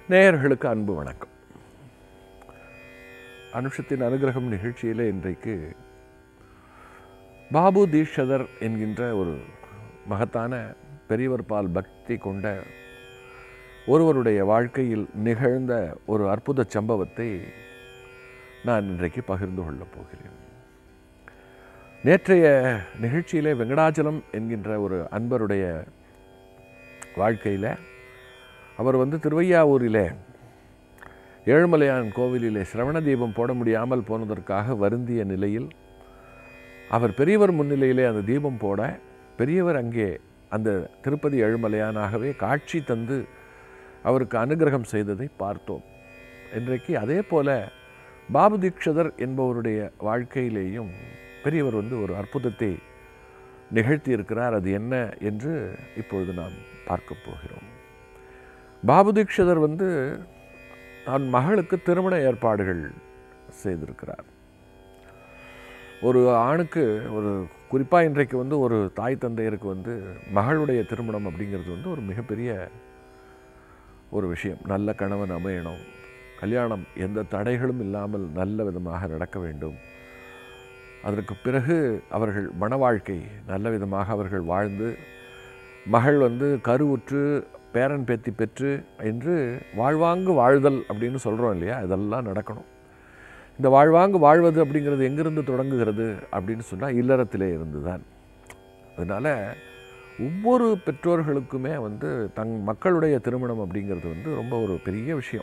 நேயர்களுக்கு அன்பு வணக்கம் அனுஷத்தின் அனுகிரகம் நிகழ்ச்சியிலே இன்றைக்கு பாபு தீட்சதர் என்கின்ற ஒரு மகத்தான பெரியவர் பால் பக்தி கொண்ட ஒருவருடைய வாழ்க்கையில் நிகழ்ந்த ஒரு அற்புத சம்பவத்தை நான் இன்றைக்கு பகிர்ந்து கொள்ளப் போகிறேன் நேற்றைய நிகழ்ச்சியிலே வெங்கடாச்சலம் என்கின்ற ஒரு அன்பருடைய வாழ்க்கையில் அவர் வந்து திருவையாவூரிலே ஏழுமலையான் கோவிலிலே சிரவண தீபம் போட முடியாமல் போனதற்காக வருந்திய நிலையில் அவர் பெரியவர் முன்னிலையிலே அந்த தீபம் போட பெரியவர் அங்கே அந்த திருப்பதி ஏழுமலையானாகவே காட்சி தந்து அவருக்கு அனுகிரகம் செய்ததை பார்த்தோம் இன்றைக்கு அதே போல பாபு தீக்ஷதர் என்பவருடைய வாழ்க்கையிலேயும் பெரியவர் வந்து ஒரு அற்புதத்தை நிகழ்த்தி இருக்கிறார் அது என்ன என்று இப்பொழுது நாம் பார்க்க போகிறோம் பாபு தீக்ஷதர் வந்து தன் மகளுக்கு திருமண ஏற்பாடுகள் செய்திருக்கிறார் ஒரு ஆணுக்கு ஒரு குறிப்பாக இன்றைக்கு வந்து ஒரு தாய் தந்தையருக்கு வந்து மகளுடைய திருமணம் அப்படிங்கிறது வந்து ஒரு மிகப்பெரிய ஒரு விஷயம் நல்ல கணவன் அமையணும் கல்யாணம் எந்த தடைகளும் இல்லாமல் நல்ல விதமாக நடக்க வேண்டும் அதற்கு பிறகு அவர்கள் மன வாழ்க்கை நல்ல விதமாக அவர்கள் வாழ்ந்து மகள் வந்து கருவுற்று பேரன் பேத்தி பெற்று என்று வாழ்வாங்கு வாழ்தல் அப்படின்னு சொல்கிறோம் இல்லையா இதெல்லாம் நடக்கணும் இந்த வாழ்வாங்கு வாழ்வது அப்படிங்கிறது எங்கிருந்து தொடங்குகிறது அப்படின்னு சொன்னால் இல்லறத்திலே இருந்து தான் அதனால் ஒவ்வொரு பெற்றோர்களுக்குமே வந்து தங் மக்களுடைய திருமணம் அப்படிங்கிறது வந்து ரொம்ப ஒரு பெரிய விஷயம்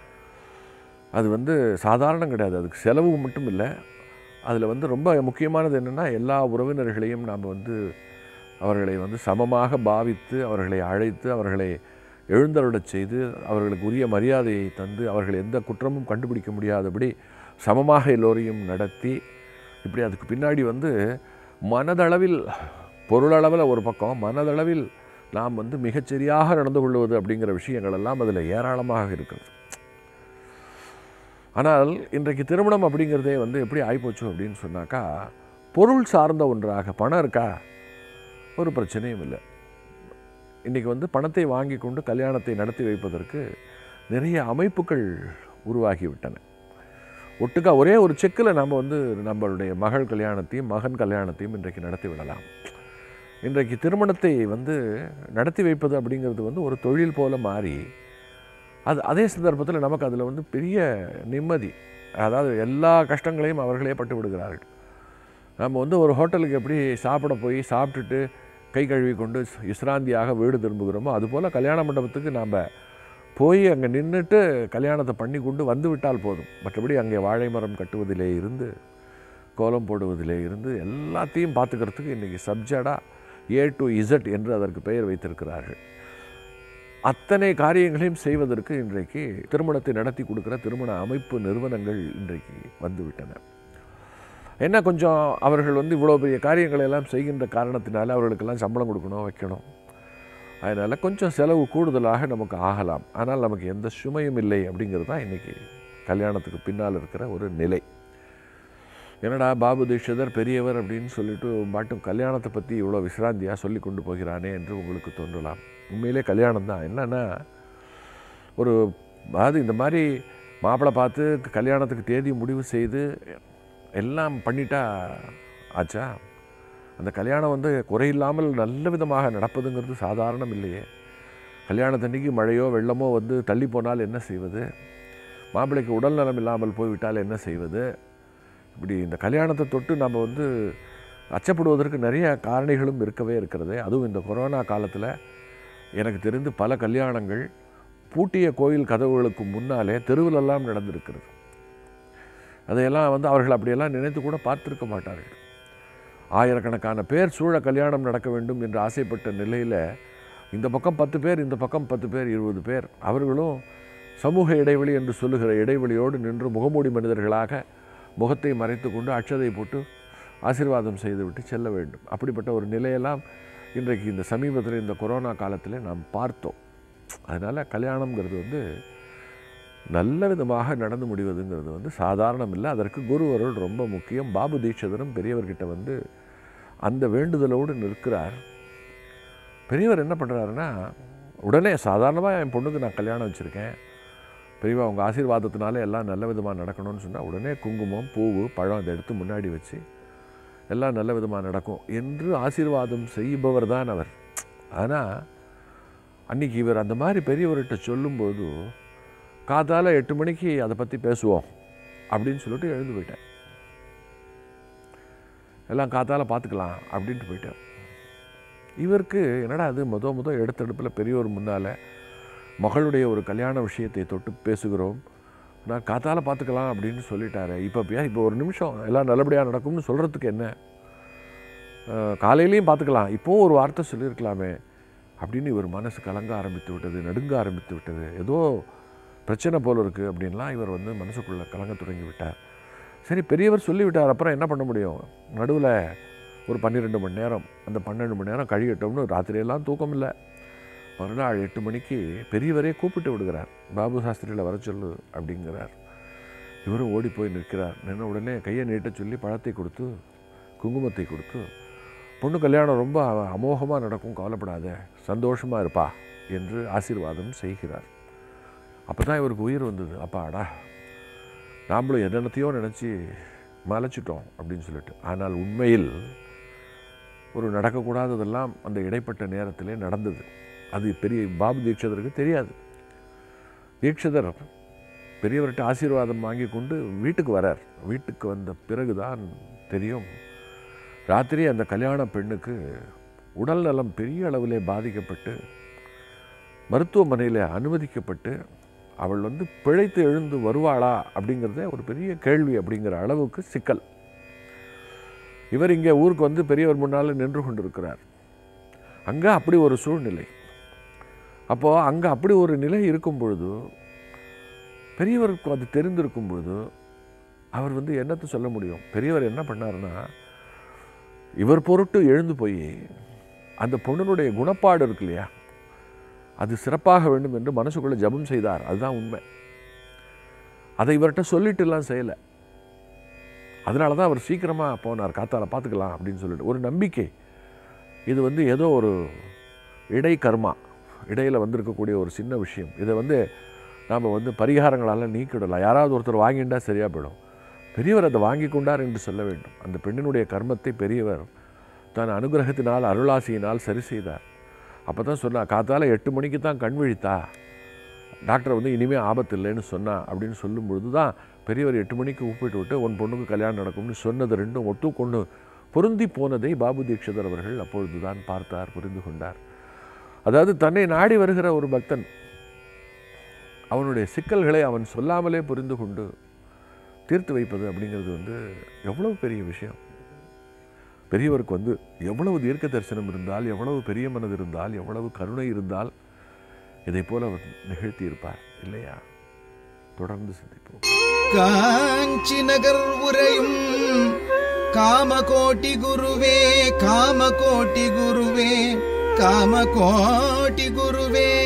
அது வந்து சாதாரணம் கிடையாது அதுக்கு செலவு மட்டும் இல்லை அதில் வந்து ரொம்ப முக்கியமானது என்னென்னா எல்லா உறவினர்களையும் நாம் வந்து அவர்களை வந்து சமமாக பாவித்து அவர்களை அழைத்து அவர்களை எழுந்தருளச் செய்து அவர்களுக்கு உரிய மரியாதையை தந்து அவர்கள் எந்த குற்றமும் கண்டுபிடிக்க முடியாதபடி சமமாக எல்லோரையும் நடத்தி இப்படி அதுக்கு பின்னாடி வந்து மனதளவில் பொருளளவில் ஒரு பக்கம் மனதளவில் நாம் வந்து மிகச்சரியாக நடந்து கொள்வது அப்படிங்கிற விஷயங்கள் எல்லாம் அதில் ஏராளமாக இருக்கிறது ஆனால் இன்றைக்கு திருமணம் அப்படிங்கிறதே வந்து எப்படி ஆகிப்போச்சு அப்படின்னு சொன்னாக்கா பொருள் சார்ந்த ஒன்றாக பணம் இருக்கா ஒரு பிரச்சனையும் இல்லை இன்றைக்கி வந்து பணத்தை வாங்கி கொண்டு கல்யாணத்தை நடத்தி வைப்பதற்கு நிறைய அமைப்புகள் உருவாகிவிட்டன ஒட்டுக்கா ஒரே ஒரு செக்கில் நம்ம வந்து நம்மளுடைய மகள் கல்யாணத்தையும் மகன் கல்யாணத்தையும் இன்றைக்கு நடத்தி விடலாம் இன்றைக்கு திருமணத்தை வந்து நடத்தி வைப்பது அப்படிங்கிறது வந்து ஒரு தொழில் போல மாறி அது அதே சந்தர்ப்பத்தில் நமக்கு அதில் வந்து பெரிய நிம்மதி அதாவது எல்லா கஷ்டங்களையும் அவர்களே பட்டு விடுகிறார்கள் நம்ம வந்து ஒரு ஹோட்டலுக்கு எப்படி சாப்பிட போய் சாப்பிட்டுட்டு கை கழுவி கொண்டு விசிராந்தியாக வீடு திரும்புகிறோமோ அதுபோல் கல்யாண மண்டபத்துக்கு நாம் போய் அங்கே நின்றுட்டு கல்யாணத்தை பண்ணி கொண்டு வந்து விட்டால் போதும் மற்றபடி அங்கே வாழை மரம் கட்டுவதிலே இருந்து கோலம் போடுவதிலே இருந்து எல்லாத்தையும் பார்த்துக்கிறதுக்கு இன்றைக்கி சப்ஜெக்டாக ஏ டு இசட் என்று அதற்கு பெயர் வைத்திருக்கிறார்கள் அத்தனை காரியங்களையும் செய்வதற்கு இன்றைக்கு திருமணத்தை நடத்தி கொடுக்குற திருமண அமைப்பு நிறுவனங்கள் இன்றைக்கு வந்துவிட்டன என்ன கொஞ்சம் அவர்கள் வந்து இவ்வளோ பெரிய காரியங்களை எல்லாம் செய்கின்ற காரணத்தினால அவர்களுக்கெல்லாம் சம்பளம் கொடுக்கணும் வைக்கணும் அதனால் கொஞ்சம் செலவு கூடுதலாக நமக்கு ஆகலாம் ஆனால் நமக்கு எந்த சுமையும் இல்லை அப்படிங்கிறது தான் இன்றைக்கி கல்யாணத்துக்கு பின்னால் இருக்கிற ஒரு நிலை என்னடா பாபு தீட்சிதர் பெரியவர் அப்படின்னு சொல்லிட்டு மட்டும் கல்யாணத்தை பற்றி இவ்வளோ விசிராந்தியாக சொல்லி கொண்டு போகிறானே என்று உங்களுக்கு தோன்றலாம் உண்மையிலே கல்யாணம் தான் என்னென்னா ஒரு அதாவது இந்த மாதிரி மாப்பிள்ளை பார்த்து கல்யாணத்துக்கு தேதி முடிவு செய்து எல்லாம் பண்ணிட்டா ஆச்சா அந்த கல்யாணம் வந்து குறையில்லாமல் நல்ல விதமாக நடப்பதுங்கிறது சாதாரணம் இல்லையே கல்யாணத்தன்னைக்கு மழையோ வெள்ளமோ வந்து தள்ளி போனால் என்ன செய்வது மாப்பிள்ளைக்கு உடல் நலம் இல்லாமல் போய்விட்டால் என்ன செய்வது இப்படி இந்த கல்யாணத்தை தொட்டு நம்ம வந்து அச்சப்படுவதற்கு நிறைய காரணிகளும் இருக்கவே இருக்கிறது அதுவும் இந்த கொரோனா காலத்தில் எனக்கு தெரிந்து பல கல்யாணங்கள் பூட்டிய கோயில் கதவுகளுக்கு முன்னாலே தெருவிலெல்லாம் நடந்திருக்கிறது அதையெல்லாம் வந்து அவர்கள் அப்படியெல்லாம் நினைத்து கூட பார்த்திருக்க மாட்டார்கள் ஆயிரக்கணக்கான பேர் சூழ கல்யாணம் நடக்க வேண்டும் என்று ஆசைப்பட்ட நிலையில் இந்த பக்கம் பத்து பேர் இந்த பக்கம் பத்து பேர் இருபது பேர் அவர்களும் சமூக இடைவெளி என்று சொல்லுகிற இடைவெளியோடு நின்று முகமூடி மனிதர்களாக முகத்தை மறைத்து கொண்டு அட்சதை போட்டு ஆசீர்வாதம் செய்துவிட்டு செல்ல வேண்டும் அப்படிப்பட்ட ஒரு நிலையெல்லாம் இன்றைக்கு இந்த சமீபத்தில் இந்த கொரோனா காலத்தில் நாம் பார்த்தோம் அதனால் கல்யாணங்கிறது வந்து நல்ல விதமாக நடந்து முடிவதுங்கிறது வந்து சாதாரணம் இல்லை அதற்கு குருவருள் ரொம்ப முக்கியம் பாபு தீட்சிதரும் பெரியவர்கிட்ட வந்து அந்த வேண்டுதலோடு நிற்கிறார் பெரியவர் என்ன பண்ணுறாருன்னா உடனே சாதாரணமாக என் பொண்ணுக்கு நான் கல்யாணம் வச்சுருக்கேன் பெரியவா உங்கள் ஆசீர்வாதத்தினால எல்லாம் நல்ல விதமாக நடக்கணும்னு சொன்னால் உடனே குங்குமம் பூவு பழம் அதை எடுத்து முன்னாடி வச்சு எல்லாம் நல்ல விதமாக நடக்கும் என்று ஆசீர்வாதம் செய்பவர் தான் அவர் ஆனால் அன்னைக்கு இவர் அந்த மாதிரி பெரியவர்கிட்ட சொல்லும்போது காத்தால எட்டு மணிக்கு அதை பற்றி பேசுவோம் அப்படின்னு சொல்லிட்டு எழுந்து போயிட்டேன் எல்லாம் காத்தால பார்த்துக்கலாம் அப்படின்ட்டு போயிட்டார் இவருக்கு என்னடா அது முத முத எடுத்தடுப்பில் பெரியவர் முன்னால் மகளுடைய ஒரு கல்யாண விஷயத்தை தொட்டு பேசுகிறோம் நான் காத்தால பார்த்துக்கலாம் அப்படின்னு சொல்லிட்டாரு இப்போ இப்போ ஒரு நிமிஷம் எல்லாம் நல்லபடியாக நடக்கும்னு சொல்கிறதுக்கு என்ன அஹ், காலையிலையும் பார்த்துக்கலாம் இப்போவும் ஒரு வார்த்தை சொல்லியிருக்கலாமே அப்படின்னு இவர் மனசு கலங்க ஆரம்பித்து விட்டது நடுங்க ஆரம்பித்து விட்டது ஏதோ பிரச்சனை போல இருக்குது அப்படின்லாம் இவர் வந்து மனசுக்குள்ளே கலங்க தொடங்கி விட்டார் சரி பெரியவர் சொல்லிவிட்டார் அப்புறம் என்ன பண்ண முடியும் நடுவில் ஒரு பன்னிரெண்டு மணி நேரம் அந்த பன்னெண்டு மணி நேரம் கழியட்டோம்னு ராத்திரியெல்லாம் தூக்கம் இல்லை மறுநாள் எட்டு மணிக்கு பெரியவரே கூப்பிட்டு விடுகிறார் பாபு சாஸ்திரியில் வர சொல்லு அப்படிங்கிறார் இவரும் ஓடி போய் நிற்கிறார் நின்ன உடனே கையை நீட்ட சொல்லி பழத்தை கொடுத்து குங்குமத்தை கொடுத்து பொண்ணு கல்யாணம் ரொம்ப அமோகமாக நடக்கும் கவலைப்படாத சந்தோஷமாக இருப்பா என்று ஆசீர்வாதம் செய்கிறார் அப்போ தான் இவருக்கு உயிர் வந்தது அப்பாடா நாமளும் என்னென்னத்தையோ நினச்சி மலைச்சிட்டோம் அப்படின்னு சொல்லிட்டு ஆனால் உண்மையில் ஒரு நடக்கக்கூடாததெல்லாம் அந்த இடைப்பட்ட நேரத்திலே நடந்தது அது பெரிய பாபு தீட்சிதருக்கு தெரியாது தீட்சிதர் பெரியவர்கிட்ட ஆசீர்வாதம் வாங்கி கொண்டு வீட்டுக்கு வரார் வீட்டுக்கு வந்த பிறகுதான் தெரியும் ராத்திரி அந்த கல்யாண பெண்ணுக்கு உடல் நலம் பெரிய அளவிலே பாதிக்கப்பட்டு மருத்துவமனையில் அனுமதிக்கப்பட்டு அவள் வந்து பிழைத்து எழுந்து வருவாளா அப்படிங்கிறதே ஒரு பெரிய கேள்வி அப்படிங்கிற அளவுக்கு சிக்கல் இவர் இங்கே ஊருக்கு வந்து பெரியவர் முன்னால் நின்று கொண்டிருக்கிறார் அங்கே அப்படி ஒரு சூழ்நிலை அப்போது அங்கே அப்படி ஒரு நிலை இருக்கும் பொழுது பெரியவருக்கு அது தெரிந்திருக்கும் பொழுது அவர் வந்து என்னத்தை சொல்ல முடியும் பெரியவர் என்ன பண்ணாருன்னா இவர் பொருட்டு எழுந்து போய் அந்த பொண்ணுனுடைய குணப்பாடு இருக்கு இல்லையா அது சிறப்பாக வேண்டும் என்று மனசுக்குள்ளே ஜெபம் செய்தார் அதுதான் உண்மை அதை இவர்கிட்ட சொல்லிட்டுலாம் செய்யலை அதனால தான் அவர் சீக்கிரமாக போனார் காத்தால பார்த்துக்கலாம் அப்படின்னு சொல்லிட்டு ஒரு நம்பிக்கை இது வந்து ஏதோ ஒரு இடை கர்மா இடையில் வந்திருக்கக்கூடிய ஒரு சின்ன விஷயம் இதை வந்து நாம் வந்து பரிகாரங்களால் நீக்கிடலாம் யாராவது ஒருத்தர் வாங்கிண்டா சரியாக போயிடும் பெரியவர் அதை வாங்கி கொண்டார் என்று சொல்ல வேண்டும் அந்த பெண்ணினுடைய கர்மத்தை பெரியவர் தன் அனுகிரகத்தினால் அருளாசியினால் சரி செய்தார் அப்போ தான் சொன்னா காத்தால எட்டு மணிக்கு தான் கண் விழித்தா டாக்டர் வந்து இனிமேல் ஆபத்து இல்லைன்னு சொன்னா அப்படின்னு சொல்லும் பொழுது தான் பெரியவர் எட்டு மணிக்கு கூப்பிட்டு விட்டு உன் பொண்ணுக்கு கல்யாணம் நடக்கும்னு சொன்னது ரெண்டும் ஒட்டு கொண்டு பொருந்தி போனதை பாபு தீட்சிதர் அவர்கள் அப்பொழுது தான் பார்த்தார் புரிந்து கொண்டார் அதாவது தன்னை நாடி வருகிற ஒரு பக்தன் அவனுடைய சிக்கல்களை அவன் சொல்லாமலே புரிந்து கொண்டு தீர்த்து வைப்பது அப்படிங்கிறது வந்து எவ்வளவு பெரிய விஷயம் பெரியவருக்கு வந்து எவ்வளவு தீர்க்க தரிசனம் இருந்தால் எவ்வளவு பெரிய மனது இருந்தால் எவ்வளவு கருணை இருந்தால் இதை போல அவர் நிகழ்த்தி இருப்பார் இல்லையா தொடர்ந்து சிந்திப்போம் காஞ்சி நகர் உரையும் காமகோட்டி குருவே காமகோட்டி குருவே காமகோட்டி குருவே